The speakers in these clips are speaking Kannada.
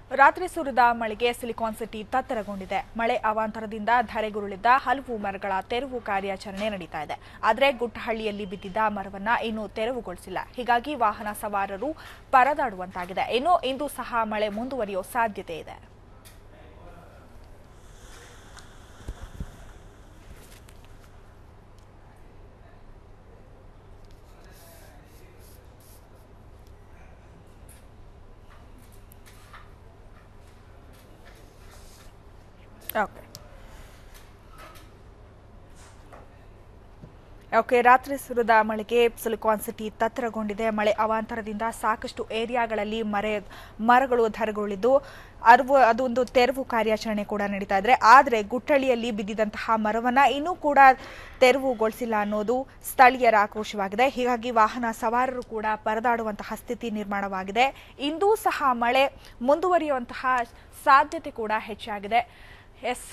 ರಾತ್ರಿ ಸುರಿದ ಮಳೆಗೆ ಸಿಲಿಕಾನ್ ಸಿಟಿ ತತ್ತರಗೊಂಡಿದೆ ಮಳೆ ಅವಾಂತರದಿಂದ ಧರೆಗುರುಳಿದ್ದ ಹಲವು ಮರಗಳ ತೆರವು ಕಾರ್ಯಾಚರಣೆ ನಡೀತಾ ಇದೆ ಆದರೆ ಗುಟ್ಟಹಳ್ಳಿಯಲ್ಲಿ ಬಿದ್ದಿದ್ದ ಮರವನ್ನ ಇನ್ನೂ ತೆರವುಗೊಳಿಸಿಲ್ಲ ಹೀಗಾಗಿ ವಾಹನ ಸವಾರರು ಪರದಾಡುವಂತಾಗಿದೆ ಇನ್ನು ಇಂದು ಸಹ ಮಳೆ ಮುಂದುವರಿಯೋ ಸಾಧ್ಯತೆ ಇದೆ ಓಕೆ ಓಕೆ ರಾತ್ರಿ ಸುರಿದ ಮಳೆಗೆ ಸಿಲಿಕಾನ್ ಸಿಟಿ ತತ್ತರಗೊಂಡಿದೆ ಮಳೆ ಅವಾಂತರದಿಂದ ಸಾಕಷ್ಟು ಏರಿಯಾಗಳಲ್ಲಿ ಮರೆ ಮರಗಳು ಧರೆಗುರುಳಿದ್ದು ಅರ್ವು ಅದೊಂದು ತೆರವು ಕಾರ್ಯಾಚರಣೆ ಕೂಡ ನಡೀತಾ ಇದ್ರೆ ಆದರೆ ಗುಟ್ಟಳ್ಳಿಯಲ್ಲಿ ಬಿದ್ದಿದಂತಹ ಮರವನ್ನ ಇನ್ನೂ ಕೂಡ ತೆರವುಗೊಳಿಸಿಲ್ಲ ಅನ್ನೋದು ಸ್ಥಳೀಯರ ಆಕ್ರೋಶವಾಗಿದೆ ಹೀಗಾಗಿ ವಾಹನ ಸವಾರರು ಕೂಡ ಪರದಾಡುವಂತಹ ಸ್ಥಿತಿ ನಿರ್ಮಾಣವಾಗಿದೆ ಇಂದೂ ಸಹ ಮಳೆ ಮುಂದುವರಿಯುವಂತಹ ಸಾಧ್ಯತೆ ಕೂಡ ಹೆಚ್ಚಾಗಿದೆ ಎಸ್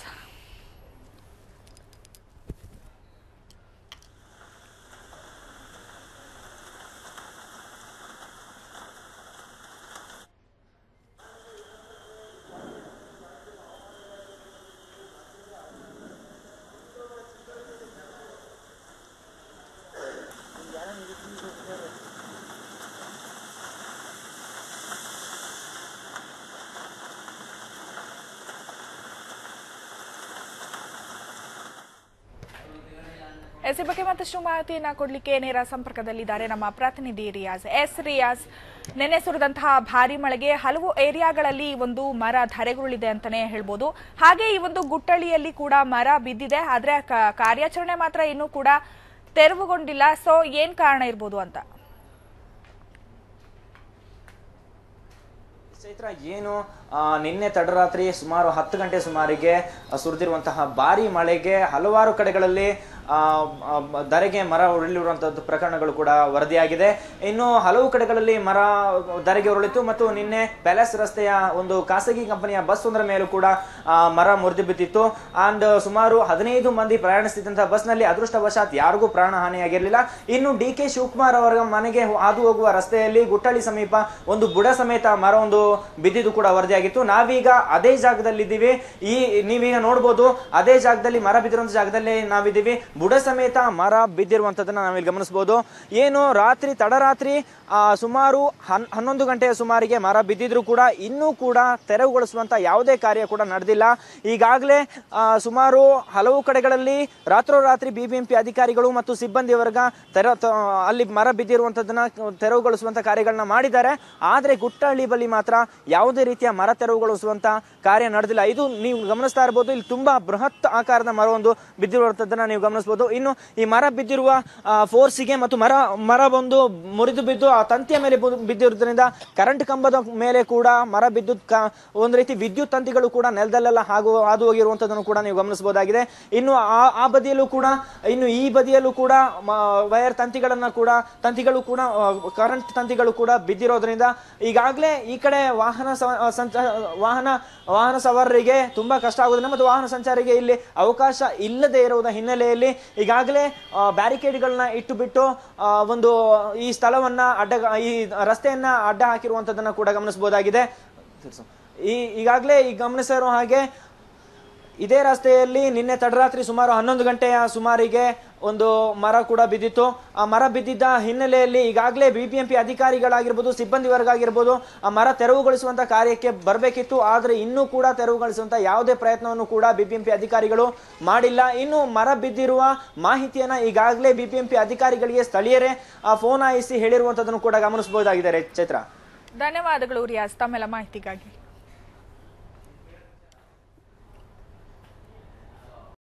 ಎಸ್ ಈ ಬಗ್ಗೆ ಮತ್ತಷ್ಟು ಮಾಹಿತಿಯನ್ನ ಕೊಡ್ಲಿಕ್ಕೆ ನೇರ ಸಂಪರ್ಕದಲ್ಲಿದ್ದಾರೆ ನಮ್ಮ ಪ್ರತಿನಿಧಿ ರಿಯಾಜ್ ಎಸ್ ರಿಯಾಜ್ ನೆನೆ ಸುರಿದಂತಹ ಭಾರಿ ಮಳೆಗೆ ಹಲವು ಏರಿಯಾಗಳಲ್ಲಿ ಈ ಒಂದು ಮರ ಧರೆಗುರುಳಿದೆ ಅಂತಾನೆ ಹೇಳ್ಬೋದು ಹಾಗೆ ಈ ಒಂದು ಗುಟ್ಟಳಿಯಲ್ಲಿ ಕೂಡ ಮರ ಬಿದ್ದಿದೆ ಆದ್ರೆ ಕ- ಕಾರ್ಯಾಚರಣೆ ಮಾತ್ರ ಇನ್ನೂ ಕೂಡ ತೆರವುಗೊಂಡಿಲ್ಲ ಸೊ ಏನ್ ಕಾರಣ ಇರ್ಬೋದು ಅಂತ ಚೈತ್ರ ಏನು ಆ, ನಿನ್ನೆ ತಡರಾತ್ರಿ ಸುಮಾರು ಹತ್ತು ಗಂಟೆ ಸುಮಾರಿಗೆ ಆ, ಸುರಿದಿರುವಂತಹ ಭಾರಿ ಮಳೆಗೆ ಹಲವಾರು ಕಡೆಗಳಲ್ಲಿ ಆ, ಆ, ಧರೆಗೆ ಮರ ಉರುಳಿರುವಂತದ್ದು ಪ್ರಕರಣಗಳು ಕೂಡ ವರದಿಯಾಗಿದೆ ಇನ್ನು ಹಲವು ಕಡೆಗಳಲ್ಲಿ ಮರ ಧರೆಗೆ ಉರುಳಿತು ಮತ್ತು ನಿನ್ನೆ ಪ್ಯಾಲೇಸ್ ರಸ್ತೆಯ ಒಂದು ಖಾಸಗಿ ಕಂಪನಿಯ ಬಸ್ ಒಂದರ ಮೇಲೂ ಕೂಡ ಆ, ಮರ ಮುರಿದು ಬಿದ್ದಿತ್ತು ಅಂಡ್ ಸುಮಾರು ಹದಿನೈದು ಮಂದಿ ಪ್ರಯಾಣಿಸುತ್ತಿದ್ದಂತಹ ಬಸ್ನಲ್ಲಿ ಅದೃಷ್ಟವಶಾತ್ ಯಾರಿಗೂ ಪ್ರಾಣ ಹಾನಿಯಾಗಿರಲಿಲ್ಲ ಇನ್ನು ಡಿ ಕೆ ಶಿವಕುಮಾರ್ ಅವರ ಮನೆಗೆ ಹಾದು ಹೋಗುವ ರಸ್ತೆಯಲ್ಲಿ ಗುಟ್ಟಳ್ಳಿ ಸಮೀಪ ಒಂದು ಬುಡ ಸಮೇತ ಮರ ಒಂದು ಬಿದ್ದಿದ್ದು ಕೂಡ ವರದಿಯಾಗಿತ್ತು ನಾವೀಗ ಅದೇ ಜಾಗದಲ್ಲಿದ್ದೀವಿ ಈ ನೀವೀಗ ನೋಡ್ಬೋದು ಅದೇ ಜಾಗದಲ್ಲಿ ಮರ ಬಿದ್ದಿರುವಂತ ಜಾಗದಲ್ಲಿ ನಾವಿದ್ದೀವಿ ಬುಡ ಸಮೇತ ಮರ ಬಿದ್ದಿರುವಂತದನ್ನ ನಾವಿಲ್ಲಿ ಗಮನಿಸಬಹುದು ಏನು ರಾತ್ರಿ ತಡರಾತ್ರಿ ಆ, ಸುಮಾರು ಹನ್ ಹನ್ನೊಂದು ಗಂಟೆಯ ಸುಮಾರಿಗೆ ಮರ ಬಿದ್ದಿದ್ರು ಕೂಡ ಇನ್ನೂ ಕೂಡ ತೆರವುಗೊಳಿಸುವಂತ ಯಾವುದೇ ಕಾರ್ಯ ಕೂಡ ನಡೆದಿಲ್ಲ ಈಗಾಗಲೇ ಆ, ಸುಮಾರು ಹಲವು ಕಡೆಗಳಲ್ಲಿ ರಾತ್ರೋರಾತ್ರಿ ಬಿಬಿಎಂಪಿ ಅಧಿಕಾರಿಗಳು ಮತ್ತು ಸಿಬ್ಬಂದಿ ವರ್ಗ ತೆರ ತ- ಅಲ್ಲಿ ಮರ ಬಿದ್ದಿರುವಂತದನ್ನ ತೆರವುಗೊಳಿಸುವಂತ ಕಾರ್ಯಗಳನ್ನ ಮಾಡಿದ್ದಾರೆ ಆದ್ರೆ ಗುಟ್ಟಹಳ್ಳಿ ಬಳಿ ಮಾತ್ರ ಯಾವುದೇ ರೀತಿಯ ಮರ ತೆರವುಗೊಳಿಸುವಂತ ಕಾರ್ಯ ನಡೆದಿಲ್ಲ ಇದು ನೀವು ಗಮನಿಸ್ತಾ ಇರಬಹುದು ಇಲ್ಲಿ ತುಂಬಾ ಬೃಹತ್ ಆಕಾರದ ಮರ ಒಂದು ಬಿದ್ದಿರುವಂತದನ್ನ ನೀವು ಗಮನಿಸಬಹುದು ಇನ್ನು ಈ ಮರ ಬಿದ್ದಿರುವ ಫೋರ್ಸಿಗೆ ಮತ್ತು ಮರ ಮರ ಒಂದು ಮುರಿದು ಬಿದ್ದು ಆ ತಂತಿಯ ಮೇಲೆ ಬು- ಬಿದ್ದಿರೋದ್ರಿಂದ ಕರೆಂಟ್ ಕಂಬದ ಮೇಲೆ ಕೂಡ ಮರ ಬಿದ್ದು ಕ- ಒಂದು ರೀತಿ ವಿದ್ಯುತ್ ತಂತಿಗಳು ಕೂಡ ನೆಲದಲ್ಲೆಲ್ಲ ಹಾಗೂ ಹಾದು ಹೋಗಿರುವಂತದನ್ನು ಕೂಡ ನೀವು ಗಮನಿಸಬಹುದಾಗಿದೆ ಇನ್ನು ಆ ಆ ಬದಿಯಲ್ಲೂ ಕೂಡ ಇನ್ನು ಈ ಬದಿಯಲ್ಲೂ ಕೂಡ ಮ- ವೈರ್ ತಂತಿಗಳನ್ನ ಕೂಡ ತಂತಿಗಳು ಕೂಡ ಕರೆಂಟ್ ತಂತಿಗಳು ಕೂಡ ಬಿದ್ದಿರೋದ್ರಿಂದ ಈಗಾಗಲೇ ಈ ಕಡೆ ವಾಹನ ಸ- ಸಂಚ ವಾಹನ ವಾಹನ ಸವಾರರಿಗೆ ತುಂಬಾ ಕಷ್ಟ ಆಗೋದ್ರಿಂದ ಮತ್ತು ವಾಹನ ಸಂಚಾರಿಗೆ ಇಲ್ಲಿ ಅವಕಾಶ ಇಲ್ಲದೆ ಇರುವುದರ ಹಿನ್ನೆಲೆಯಲ್ಲಿ ಈಗಾಗಲೇ ಬ್ಯಾರಿಕೇಡ್ಗಳನ್ನ ಇಟ್ಟು ಬಿಟ್ಟು ಆ, ಒಂದು ಈ ಸ್ಥಳವನ್ನ ಅಡ್ಡ ಈ ರಸ್ತೆಯನ್ನ ಅಡ್ಡ ಹಾಕಿರುವಂತದನ್ನ ಕೂಡ ಗಮನಿಸಬಹುದಾಗಿದೆ ಈ ಈಗಾಗಲೇ ಈ ಗಮನಿಸಿರೋ ಹಾಗೆ ಇದೇ ರಸ್ತೆಯಲ್ಲಿ ನಿನ್ನೆ ತಡರಾತ್ರಿ ಸುಮಾರು ಹನ್ನೊಂದು ಗಂಟೆಯ ಸುಮಾರಿಗೆ ಒಂದು ಮರ ಕೂಡ ಬಿದ್ದಿತ್ತು ಆ ಮರ ಬಿದ್ದಿದ್ದ ಹಿನ್ನೆಲೆಯಲ್ಲಿ ಈಗಾಗಲೇ ಬಿಬಿಎಂಪಿ ಅಧಿಕಾರಿಗಳಾಗಿರ್ಬೋದು ಸಿಬ್ಬಂದಿ ವರ್ಗ ಆಗಿರ್ಬೋದು ಆ ಮರ ತೆರವುಗೊಳಿಸುವಂತ ಕಾರ್ಯಕ್ಕೆ ಬರಬೇಕಿತ್ತು ಆದರೆ ಇನ್ನೂ ಕೂಡ ತೆರವುಗೊಳಿಸುವಂತ ಯಾವುದೇ ಪ್ರಯತ್ನವನ್ನು ಕೂಡ ಬಿಬಿಎಂಪಿ ಅಧಿಕಾರಿಗಳು ಮಾಡಿಲ್ಲ ಇನ್ನು ಮರ ಬಿದ್ದಿರುವ ಮಾಹಿತಿಯನ್ನ ಈಗಾಗಲೇ ಬಿಬಿಎಂಪಿ ಅಧಿಕಾರಿಗಳಿಗೆ ಸ್ಥಳೀಯರೇ ಫೋನ್ ಆಯಿಸಿ ಹೇಳಿರುವಂತದನ್ನು ಕೂಡ ಗಮನಿಸಬಹುದಾಗಿದೆ ಚೈತ್ರ ಧನ್ಯವಾದಗಳು ರಿಯಾಜ್ ತಮ್ಮೆಲ್ಲ ಮಾಹಿತಿಗಾಗಿ